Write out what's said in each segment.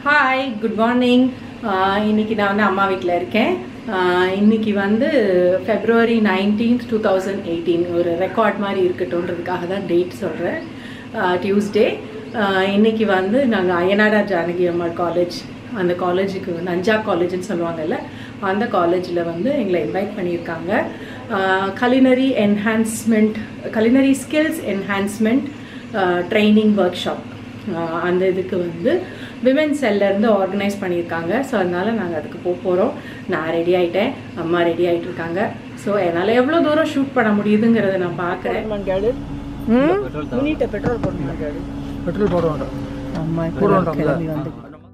Hi good morning இன்னைக்கு நான் வந்து அம்மா வீட்டில் இருக்கேன் ஆஹ் இன்னைக்கு வந்து February nineteenth two thousand eighteen ஒரு ரெக்கார்ட் மாதிரி இருக்கட்டும்ன்றதுக்காக தான் டேட் சொல்கிறேன் டியூஸ்டே இன்னைக்கு வந்து நாங்கள் அய்யனாடா ஜானகி அம்மாள் காலேஜ் அந்த காலேஜுக்கு வந்து அஞ்சா காலேஜ்னு சொல்லுவாங்கல்ல அந்த காலேஜில் வந்து எங்களை இன்வைட் பண்ணியிருக்காங்க culinary enhancement culinary skills enhancement training workshop அந்த இதுக்கு வந்து விமென் செல்லேருந்து ஆர்கனைஸ் பண்ணியிருக்காங்க ஸோ அதனால் நாங்கள் அதுக்கு போக போகிறோம் நான் ரெடி ஆகிட்டேன் அம்மா ரெடி ஆகிட்டு இருக்காங்க ஸோ என்னால் எவ்வளோ தூரம் ஷூட் பண்ண முடியுதுங்கிறத நான் பார்க்குறேன் கேளு ம் முனிட்ட பெட்ரோல் போடணும் கேளு பெட்ரோல் போட வேண்டாம் அம்மா போட இப்போ வேண்டாம்ல கிளம்பி வந்து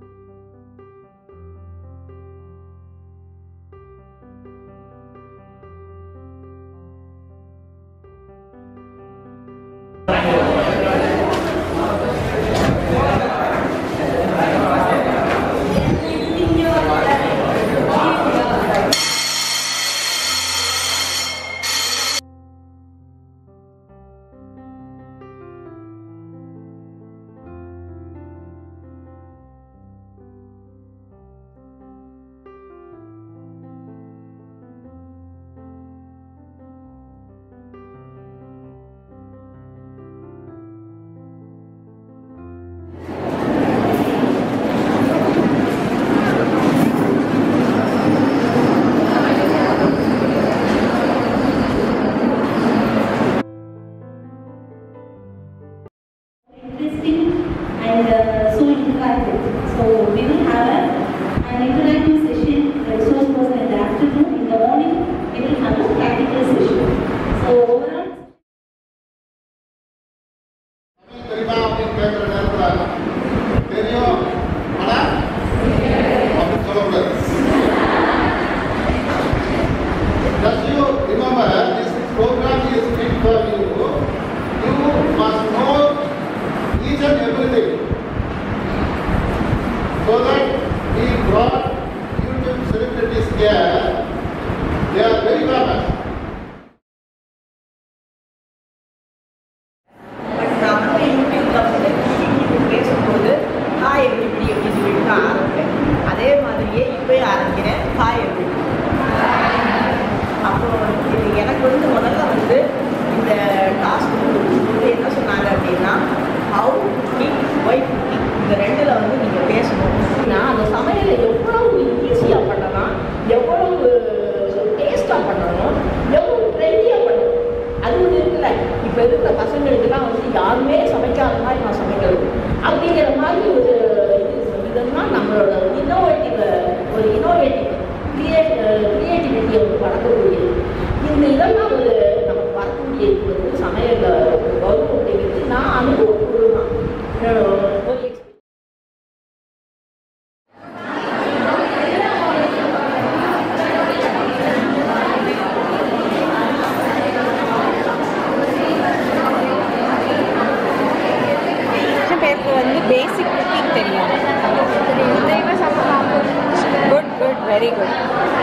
interesting and uh, so interactive. So we will have a, an interactive session, a resource person in the afternoon. In the morning, we will have a practical session. So overall. தெரியுமா அப்படின்னு கேட்குற நேரத்தில் தெரியும் ஆனால் அப்படின்னு சொல்லக்கூடாது Just you remember this program is meant for you. You must know each and everything. So that we brought YouTube celebrities here. They are very famous. But நான் வந்து யூடியூப்ல வந்து டிவி பேசும்போது ஹாய் எப்படி அப்படின்னு சொல்லிட்டு தான் ஆரம்பிப்பேன் அதே மாதிரியே இப்போயும் ஆரம்பிக்கிறேன் ஹாய் எப்படி அப்புறம் இது எனக்கு வந்து முதல்ல வந்து இந்த டாஸ்க் வந்து என்ன சொன்னாங்க அப்படின்னா ஹவு குக்கிங் ஒய் குக்கிங் இந்த ரெண்டில் வந்து நீங்கள் பேசணும் நான் அந்த சமையலை எவ்வளவு ஈஸியாக பண்ணலாம் எவ்வளவு டேஸ்ட்டாக பண்ணணும் எவ்வளவு ட்ரெண்டியாக பண்ணணும் அது ஒன்று இருக்குல்ல இப்போ இருக்கிற பசங்களுக்குலாம் வந்து யாருமே சமைக்காத மாதிரி நான் சமைக்கிறது அப்படிங்கிற மாதிரி ஒரு இது இதெல்லாம் நம்மளோட இன்னோவேட்டிவ் ஒரு இன்னோவேட்டிவ் கிரியேட் கிரியேட்டிவிட்டியை வந்து வளர்க்கக்கூடியது இந்த இதெல்லாம் ஒரு நமக்கு வரக்கூடிய இது வந்து சமையலில் வரும் அப்படிங்கிறது நான் அனுபவப்பூர்வமாக ஒரு experience. பேருக்கு வந்து பேசிக் குக்கிங் தெரியும் good good very good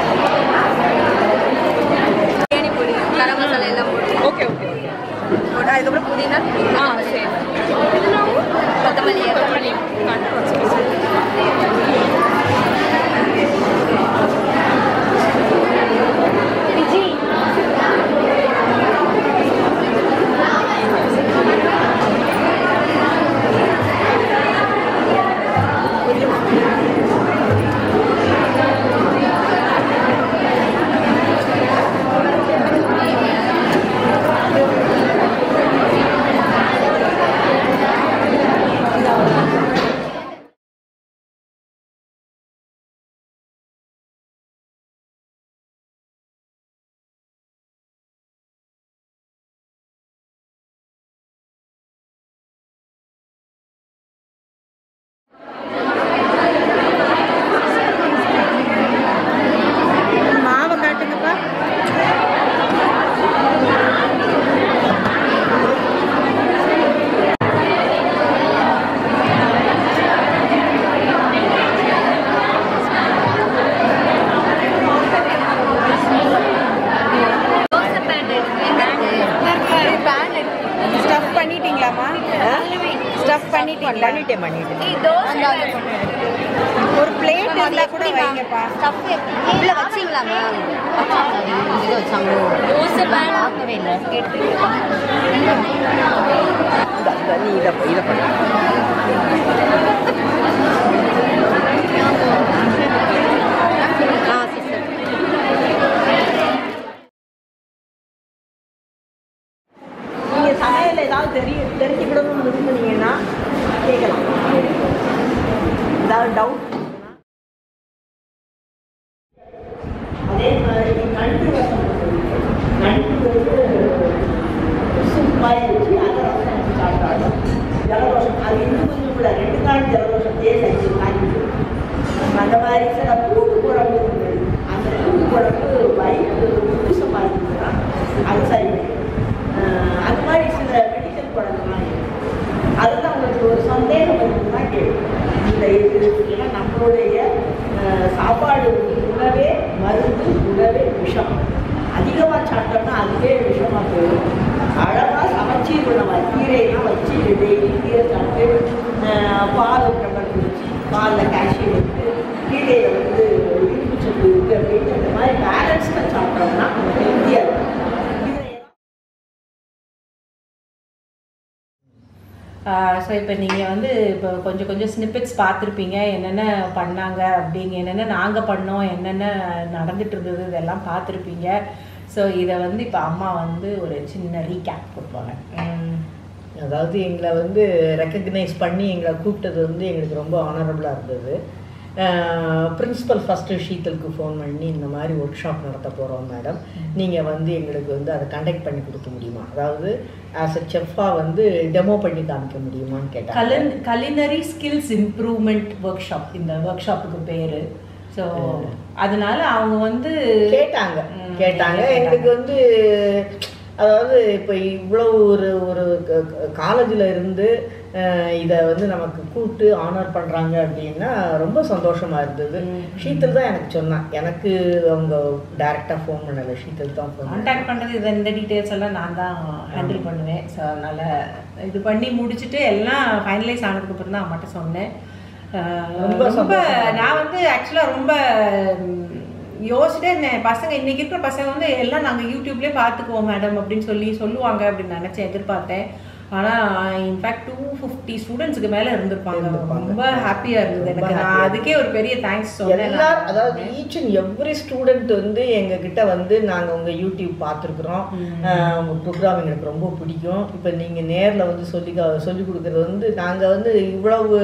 biryani பொடி கரம் மசாலா எல்லாம் போட்டு ஓகே ஓகே போட்டு அதுக்கப்புறம் புதினா ஆ சரி கொத்தமல்லி கொத்தமல்லி மாவை காட்டுங்கப்பா தோசை பேன் ஸ்டஃப் பண்ணிட்டீங்களாம்மா ஸ்டஃப் பண்ணிட்டீங்களா பண்ணிட்டேன் பண்ணிட்டேன் ஏய் தோசை ஒரு பிளேட் இருந்தா கூட வைங்கப்பா ஸ்டஃப் உள்ள வச்சீங்களா மேம் இது வச்சாங்களோ தோசை வேணும் பார்க்கவே இல்லை நீ இதை இதை பண்ணு ஆ சிஸ்டர் நீங்க சமையல் ஏதாவது தெரிய தெரிஞ்சுக்கிடணும்னு விரும்புனீங்கன்னா கேட்கலாம் ஏதாவது டவுட் அதே மாதிரி நண்டு ரசம் இருக்கு. நண்டு வந்து சூப்பாய் வச்சு அதை ரசம் வச்சு சாப்பிட்டாலும் ஜலதோஷம் அது இன்னும் கொஞ்சம் கூட ரெண்டு நாள் ஜலதோஷத்தையே செஞ்சு காட்டிட்டு அந்த மாதிரி சில பூண்டு குழம்பு உண்டு அந்த பூண்டு குழம்பு வயிறு புதுசமாக இருக்குதுன்னா அது சரி ஆஹ் அது மாதிரி சில மெடிக்கல் குழம்புலாம் இருக்கு அதுதான் உங்களுக்கு ஒரு சந்தேகம் இருக்குன்னா கேள்வி இந்த இது ஏன்னா நம்மளுடைய ஆஹ் சாப்பாடு உணவே மருந்து உணவே விஷம் அதிகமாக சாப்பிட்டோம்னா அதுவே விஷமாக போயிடும் அழகாக சமைச்சி உணவு கீரையெல்லாம் வச்சு டெய்லி கீரை சாப்பிட்டு ஆஹ் பால் பிரபலம் குடிச்சு பாலில் கால்சியம் இருக்குது கீரையில் வந்து இரும்பு சத்து இருக்குது அப்படின்னு இந்த மாதிரி பேலன்ஸ்டாக சாப்பிட்டோம்னா நம்ம ஹெல்த்தியாக இருக்கும் இதை ஸோ இப்போ நீங்கள் வந்து இப்போ கொஞ்சம் கொஞ்சம் ஸ்னிப்பெட்ஸ் பார்த்துருப்பீங்க என்னென்ன பண்ணாங்க அப்படிங்க என்னென்ன நாங்கள் பண்ணோம் என்னென்ன நடந்துட்டு இருந்தது இதெல்லாம் பார்த்துருப்பீங்க ஸோ இதை வந்து இப்போ அம்மா வந்து ஒரு சின்ன ரீகேப் கொடுப்பாங்க உம், அதாவது எங்களை வந்து ரெக்கக்னைஸ் பண்ணி எங்களை கூப்பிட்டது வந்து எங்களுக்கு ரொம்ப ஆனரபுளாக இருந்தது பிரின்ஸிபல் ஃபஸ்ட்டு ஷீத்தலுக்கு ஃபோன் பண்ணி இந்த மாதிரி ஒர்க் ஷாப் நடத்த போகிறோம் மேடம் நீங்கள் வந்து எங்களுக்கு வந்து அதை கண்டக்ட் பண்ணி கொடுக்க முடியுமா அதாவது ஆஸ் அ செஃப்பாக வந்து டெமோ பண்ணி காமிக்க முடியுமான்னு கேட்டாங்க கலன் culinary skills improvement workshop இந்த ஒர்க் ஷாப்புக்கு பேர் ஸோ அதனால அவங்க வந்து கேட்டாங்க ம், கேட்டாங்க கேட்டாங்க. எங்களுக்கு வந்து அதாவது இப்போ இவ்வளவு ஒரு ஒரு காலேஜில் இருந்து அஹ், இதை வந்து நமக்கு கூப்பிட்டு ஆனர் பண்ணுறாங்க அப்படின்னா ரொம்ப சந்தோஷமா இருந்தது ம். ஷீத்தல் தான் எனக்கு சொன்னான் எனக்கு அவங்க டைரெக்டாக ஃபோன் பண்ணலை ஷீத்தல் தான் ஃபோன் கான்டாக்ட் பண்ணுறது இது இந்த டீட்டெயில்ஸ் எல்லாம் நான் தான் ஹேண்டில் பண்ணுவேன் ஸோ அதனால் இது பண்ணி முடிச்சுட்டு எல்லாம் ஃபைனலைஸ் ஆனதுக்கு அப்புறம் தான் அம்மாட்ட சொன்னேன் அஹ் ரொம்ப ரொம்ப சந்தோஷம். நான் வந்து ஆக்சுவலாக ரொம்ப ம், யோசிச்சிட்டே இருந்தேன் பசங்க இன்னைக்கு இருக்கிற பசங்க வந்து எல்லாம் நாங்கள் யூடியூப்லேயே பார்த்துக்குவோம் மேடம் அப்படின்னு சொல்லி சொல்லுவாங்க அப்படின்னு நினச்சேன் எதிர்பார்த்தேன் ஆனால் இன்ஃபேக்ட் டூ ஃபிஃப்டி ஸ்டூடெண்ட்ஸுக்கு மேலே இருந்திருப்பாங்க இருந்திருப்பாங்க. ரொம்ப ஹாப்பியாக இருந்தது ரொம்ப எனக்கு நான் happy-ஆ அதுக்கே ஒரு பெரிய தேங்க்ஸ் சொன்னேன் எல்லாரும் நான். அதாவது ஈச் அண்ட் எவ்ரி ஸ்டூடெண்ட் வந்து எங்க கிட்ட வந்து நாங்க உங்க யூடியூப் பார்த்துருக்குறோம் உங்க ப்ரோக்ராம் எங்களுக்கு ரொம்ப பிடிக்கும் இப்போ நீங்க நேர்ல வந்து சொல்லி சொல்லி கொடுக்கறது வந்து நாங்க வந்து இவ்வளவு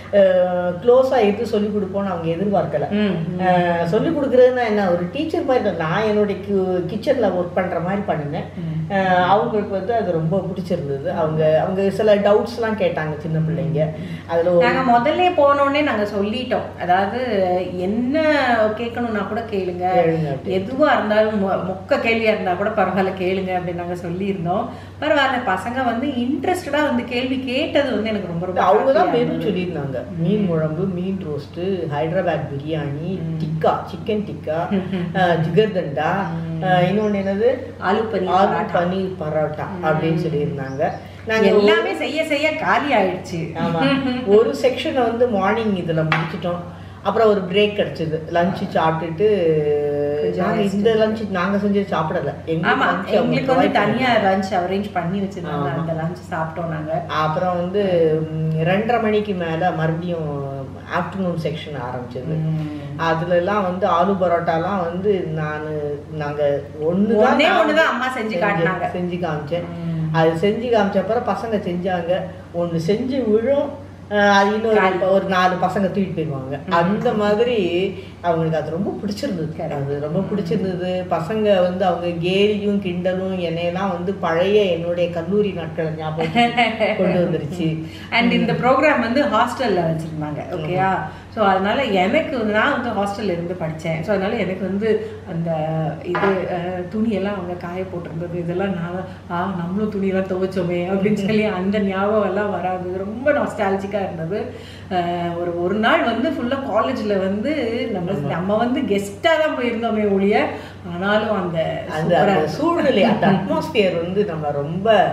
க்ளோஸா இருந்து சொல்லி கொடுப்போம்னு அவங்க எதிர்பார்க்கல ம், அஹ், சொல்லி கொடுக்குறதுன்னா என்ன ஒரு டீச்சர் மாதிரி தான். நான் என்னுடைய கிச்சனில் ஒர்க் பண்ணுற மாதிரி பண்ணினேன் அஹ், அவங்களுக்கு வந்து அது ரொம்ப பிடிச்சிருந்தது அவங்க அவங்க சில டவுட்ஸ்லாம் கேட்டாங்க சின்ன பிள்ளைங்க அதில் ஒரு நாங்க முதல்ல போனோடனே நாங்க சொல்லிட்டோம் அதாவது என்ன கேட்கணும்னா கூட கேளுங்க கேளுங்க அப்படி. எதுவா இருந்தாலும் மொ- மொக்க கேள்வியா இருந்தா கூட பரவாயில்ல கேளுங்க அப்படின்னு நாங்க சொல்லியிருந்தோம் பரவாயில்ல பசங்க வந்து இன்ட்ரெஸ்டடா வந்து கேள்வி கேட்டது வந்து எனக்கு ரொம்ப ரொம்ப அவங்க தான் happy-ஆ மெனு இருந்தது. சொல்லியிருந்தாங்க மீன் குழம்பு மீன் ரோஸ்ட்டு ஹைதராபாத் பிரியாணி டிக்கா சிக்கன் டிக்கா அஹ், ஜிகர்தண்டா அஹ், இன்னொன்னு என்னது ஆலு பனீர் ஆலு பராட்டா. பனீர் பரோட்டா அப்படின்னு சொல்லியிருந்தாங்க நாங்க எல்லாமே செய்ய செய்ய காலி ஆயிடுச்சு ஆமா ஒரு செக்ஷனை வந்து மார்னிங் இதுல முடிச்சிட்டோம் அப்புறம் ஒரு பிரேக் கிடைச்சது லஞ்ச் சாப்பிட்டுட்டு கொஞ்சம் நாங்க rest. இந்த லஞ்ச் நாங்க செஞ்சது சாப்பிடல ஆமா lunch அவங்க எங்களுக்கு வந்து provide தனியா லஞ்ச் அரேஞ்ச் பண்ணி வச்சிருந்தாங்க ஆமா. அந்த லஞ்ச் சாப்பிட்டோம் நாங்க அப்புறம் வந்து ம், ரெண்டரை மணிக்கு மேல மறுபடியும் ஆஃப்டர்நூன் செக்ஷன் ஆரம்பிச்சது அதுல எல்லாம் வந்து ஆலு பரோட்டாலாம் வந்து நான் நாங்க ஒண்ணு ஒண்ணே ஒண்ணுதான் அம்மா செஞ்சு காட்டினாங்க. செஞ்சு காமிச்சேன் அது செஞ்சு காமிச்ச அப்புறம் பசங்க செஞ்சாங்க ஒண்ணு செஞ்சு விழும் அஹ் அது இன்னொரு காலி. ஒரு நாலு பசங்க தூக்கிட்டு போயிடுவாங்க அந்த மாதிரி அவங்களுக்கு அது ரொம்ப பிடிச்சிருந்தது Correct. அது ரொம்ப பிடிச்சிருந்தது பசங்க வந்து அவங்க கேலியும் கிண்டலும் என்னையெல்லாம் வந்து பழைய என்னுடைய கல்லூரி நாட்களை ஞாபகம் கொண்டு வந்துருச்சு அண்ட் இந்த ப்ரோக்ராம் வந்து ஹாஸ்டல்ல வச்சிருந்தாங்க ஓகேயா ஸோ அதனால எனக்கு வந்து நான் வந்து ஹாஸ்டல்ல இருந்து படித்தேன் ஸோ அதனால எனக்கு வந்து அந்த இது அஹ், துணியெல்லாம் அவங்க காய போட்டிருந்தது இதெல்லாம் நான் ஆ நம்மளும் துணியெல்லாம் துவைச்சோமே அப்படின்னு சொல்லி அந்த ஞாபகம் எல்லாம் வராது ரொம்ப நாஸ்டாலஜிக்காக இருந்தது அஹ், ஒரு ஒரு நாள் வந்து ஃபுல்லாக காலேஜில் வந்து நம்ம நம்ம வந்து கெஸ்ட்டாக தான் போயிருந்தோமே ஒழிய ஆனாலும் அந்த அந்த சூப்பரா அந்த சூழ்நிலை அந்த அட்மாஸ்பியர் வந்து நம்ம ரொம்ப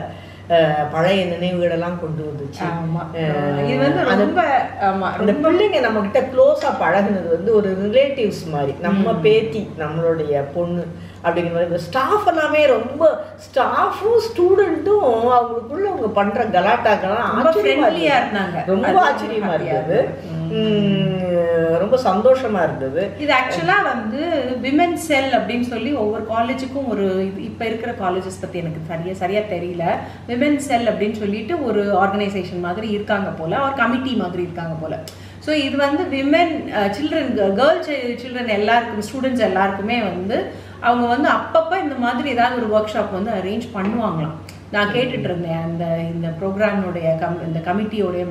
அஹ், பழைய நினைவுகளெல்லாம் கொண்டு வந்துச்சு ஆமா அஹ், இது வந்து அந்த- ரொம்ப ஆமா அந்த ரொம்ப பிள்ளைங்க நம்ம கிட்ட க்ளோஸா பழகுனது வந்து ஒரு ரிலேட்டிவ்ஸ் மாதிரி நம்ம பேத்தி நம்மளுடைய பொண்ணு அப்படிங்கிற மாதிரி இந்த ஸ்டாஃப் எல்லாமே ரொம்ப ஸ்டாஃபும் ஸ்டூடெண்ட்டும் அவங்களுக்குள்ள அவங்க பண்ற கலாட்டாக்கெல்லாம் ரொம்ப ஆச்சரியமா friendly ஆ இருந்தது. இருந்தாங்க. ரொம்ப அது ஆச்சரியமா happy ஆ இருந்தது உம், ரொம்ப சந்தோஷமா இருந்தது இது ஆக்சுவலா வந்து விமன் செல் அப்படின்னு சொல்லி ஒவ்வொரு காலேஜுக்கும் ஒரு இது- இப்ப இருக்கிற காலேஜஸ் பத்தி எனக்கு சரியா சரியா தெரியல விமன் செல் அப்படின்னு சொல்லிட்டு ஒரு ஆர்கனைசேஷன் மாதிரி இருக்காங்க போல ஒரு கமிட்டி மாதிரி இருக்காங்க போல ஸோ இது வந்து விமென் சில்ட்ரன் கேர்ள் சில்ட்ரன் எல்லாருக்கும் ஸ்டூடெண்ட்ஸ் எல்லாருக்குமே வந்து அவங்க வந்து அப்பப்போ இந்த மாதிரி ஏதாவது ஒரு ஒர்க் ஷாப் வந்து அரேஞ்ச் பண்ணுவாங்களாம் நான் கேட்டுட்டு இருந்தேன் அந்த இந்த ப்ரோக்ராமுடைய கம் இந்த கமிட்டியோடைய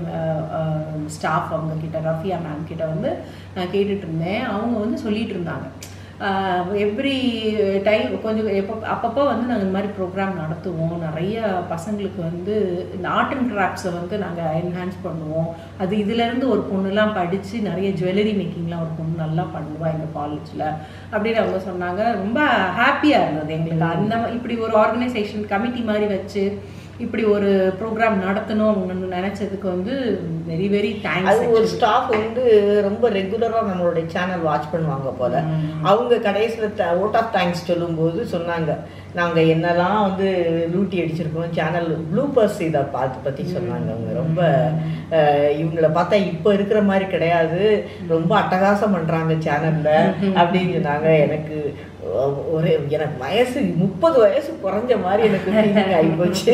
ஸ்டாஃப் அவங்க கிட்ட ரஃபியா மேம் கிட்ட வந்து நான் கேட்டுட்டு இருந்தேன் அவங்க வந்து சொல்லிட்டு இருந்தாங்க எவ்ரி டைம் கொஞ்சம் எப்போ அப்பப்போ வந்து நாங்கள் இந்த மாதிரி ப்ரோக்ராம் நடத்துவோம் நிறைய பசங்களுக்கு வந்து இந்த ஆர்ட் அண்ட் கிராஃப்ட்ஸை வந்து நாங்கள் என்ஹான்ஸ் பண்ணுவோம் அது இதுலேருந்து ஒரு பொண்ணுலாம் படித்து நிறைய ஜுவல்லரி மேக்கிங்லாம் ஒரு பொண்ணு நல்லா பண்ணுவா எங்கள் காலேஜில் அப்படின்னு அவங்க சொன்னாங்க ரொம்ப ஹாப்பியாக இருந்தது எங்களுக்கு அந்த மா- இப்படி ஒரு ஆர்கனைசேஷன் கமிட்டி மாதிரி வச்சு இப்படி ஒரு ப்ரோக்ராம் நடத்தணும் அவங்க நினைச்சதுக்கு வந்து வெரி வெரி அது ஒரு தேங்க்ஸ் ஸ்டாஃப் வந்து ரொம்ப ரெகுலரா நம்மளுடைய சேனல் வாட்ச் பண்ணுவாங்க போல அவங்க கடைசியில் ஓட் ஆஃப் தேங்க்ஸ் சொல்லும்போது சொன்னாங்க நாங்க என்னெல்லாம் வந்து லூட்டி அடிச்சிருக்கோம் சேனல் ப்ளூபர்ஸ் இதை பார்த்து பத்தி சொன்னாங்க அவங்க ரொம்ப அஹ், இவங்கள பார்த்தா இப்போ இருக்கிற மாதிரி கிடையாது ரொம்ப அட்டகாசம் பண்றாங்க சேனல்ல அப்படின்னு சொன்னாங்க எனக்கு அஹ், ஒரு எனக்கு வயசு முப்பது வயசு குறைஞ்ச மாதிரி எனக்கு ஃபீலிங் ஆகிப்போச்சு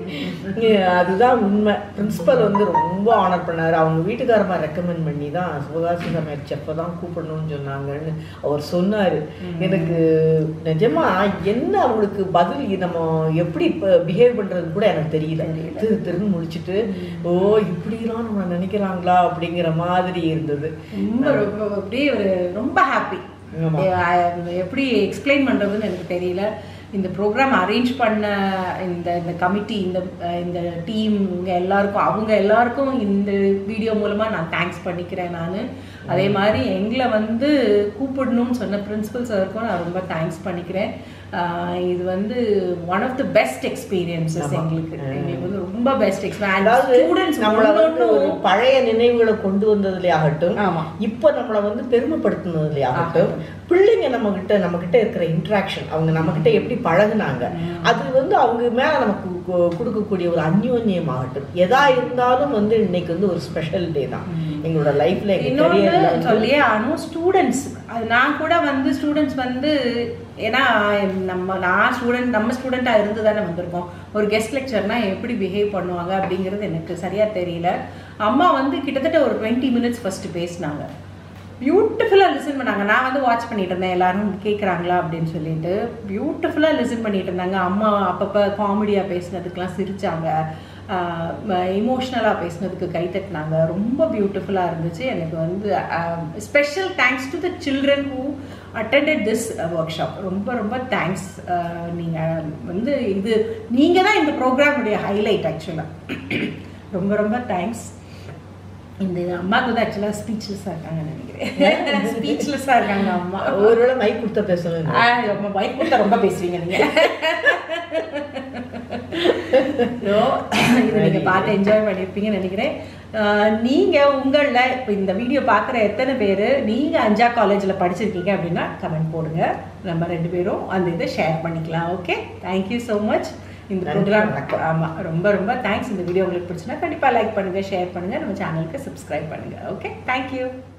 அதுதான் உண்மை பிரின்சிபல் வந்து ரொம்ப ஆனர் பண்ணாரு அவங்க வீட்டுக்காரமா ரெக்கமெண்ட் பண்ணி தான் சிவகாசி சமையல் செஃப்பை தான் கூப்பிடணும்னு சொன்னாங்கன்னு அவர் சொன்னாரு எனக்கு நிஜமா என்ன அவங்களுக்கு பதில் நம்ம எப்படி பிஹேவ் பண்றது கூட எனக்கு தெரியல திரு திருன்னு முடிச்சிட்டு ஓ இப்படிலாம் நம்ம நினைக்கிறாங்களா அப்படிங்கிற மாதிரி இருந்தது ரொம்ப ரொம்ப அப்படியே ஒரு ரொம்ப ஹாப்பி ஆமா. எப்படி எக்ஸ்பிளைன் பண்றதுன்னு எனக்கு தெரியல இந்த ப்ரோக்ராம் அரேஞ்ச் பண்ண இந்த இந்த கமிட்டி இந்த அஹ், இந்த டீம் இவங்க எல்லாருக்கும் அவங்க எல்லாருக்கும் இந்த வீடியோ மூலமா நான் தேங்க்ஸ் பண்ணிக்கிறேன் நான் அதே மாதிரி எங்களை வந்து கூப்பிடணும்னு சொன்ன பிரின்சிபல் சாருக்கும் நான் ரொம்ப தேங்க்ஸ் பண்ணிக்கிறேன் ஆஹ், இது வந்து one of the best experiences ஆமா. எங்களுக்கு எங்களுக்கு வந்து ரொம்ப பெஸ்ட் அதாவது எக்ஸ்பீரியன்ஸ் நம்மள வந்து ஒரு ஸ்டூடெண்ட்ஸ் பழைய நினைவுகளை கொண்டு வந்ததுலே ஆகட்டும் ஆமா. இப்ப நம்மள வந்து பெருமைப்படுத்தினதுலே ஆகட்டும் பிள்ளைங்க நம்ம கிட்ட நம்ம கிட்ட இருக்கிற இன்ட்ராக்ஷன் அவங்க நம்ம கிட்ட எப்படி பழகுனாங்க அது வந்து அவங்க மேல நமக்கு கு- கொடுக்கக்கூடிய ஒரு அந்யோன்யம் ஆகட்டும் எதா இருந்தாலும் வந்து இன்னைக்கு வந்து ஒரு ஸ்பெஷல் டே தான் எங்களோட லைஃப்ல எங்க இன்னொன்று careerல வந்து சொல்லியே ஆனும் ஸ்டூடெண்ட்ஸ் அது நான் கூட வந்து ஸ்டூடெண்ட்ஸ் வந்து ஏன்னா நம்ம நான் ஸ்டூடெண்ட் நம்ம ஸ்டூடெண்ட்டாக இருந்து தானே வந்திருக்கோம் ஒரு கெஸ்ட் லெக்சர்னா எப்படி பிஹேவ் பண்ணுவாங்க அப்படிங்கிறது எனக்கு சரியா தெரியல அம்மா வந்து கிட்டத்தட்ட ஒரு டுவெண்ட்டி மினிட்ஸ் ஃபர்ஸ்ட் பேசினாங்க பியூட்டிஃபுல்லாக லிசன் பண்ணாங்க நான் வந்து வாட்ச் பண்ணிட்டு இருந்தேன் எல்லாரும் கேட்குறாங்களா அப்படின்னு சொல்லிட்டு பியூட்டிஃபுல்லாக லிசன் பண்ணிட்டு இருந்தாங்க அம்மா அப்பப்போ காமெடியாக பேசினதுக்கெலாம் சிரிச்சாங்க இமோஷ்னலாக பேசினதுக்கு கை தட்டினாங்க ரொம்ப பியூட்டிஃபுல்லாக இருந்துச்சு எனக்கு வந்து special thanks to the children who attended this workshop ரொம்ப ரொம்ப தேங்க்ஸ் நீங்கள் வந்து இது நீங்கள் தான் இந்த ப்ரோக்ராமுடைய ஹைலைட் ஆக்சுவலாக ரொம்ப ரொம்ப தேங்க்ஸ் இந்த அம்மாவுக்கு வந்து ஆக்சுவலாக ஸ்பீச்லெஸ்ஸாக இருக்காங்கன்னு நினைக்கிறேன் ஸ்பீச்லெஸ்ஸாக இருக்காங்க அம்மா ஒருவேளை மைக் கொடுத்த பேசணும் ஆ, ரொம்ப மைக் கொடுத்தா ரொம்ப பேசுவீங்க நீங்க So, இதை நீங்க பார்த்து என்ஜாய் பண்ணியிருப்பீங்கன்னு நினைக்கிறேன் ஆஹ் நீங்க உங்கள இப்போ இந்த வீடியோ பார்க்குற எத்தனை பேர் நீங்க அஞ்சா காலேஜில் படிச்சிருக்கீங்க அப்படின்னா கமெண்ட் போடுங்க நம்ம ரெண்டு பேரும் அந்த இதை ஷேர் பண்ணிக்கலாம் ஓகே தேங்க்யூ ஸோ மச் இந்த நன்றி, ப்ரோக்ராம் வணக்கம். ஆமாம் ரொம்ப ரொம்ப தேங்க்ஸ் இந்த வீடியோ உங்களுக்கு பிடிச்சுன்னா கண்டிப்பாக லைக் பண்ணுங்க ஷேர் பண்ணுங்க நம்ம சேனலுக்கு சப்ஸ்கிரைப் பண்ணுங்க ஓகே தேங்க்யூ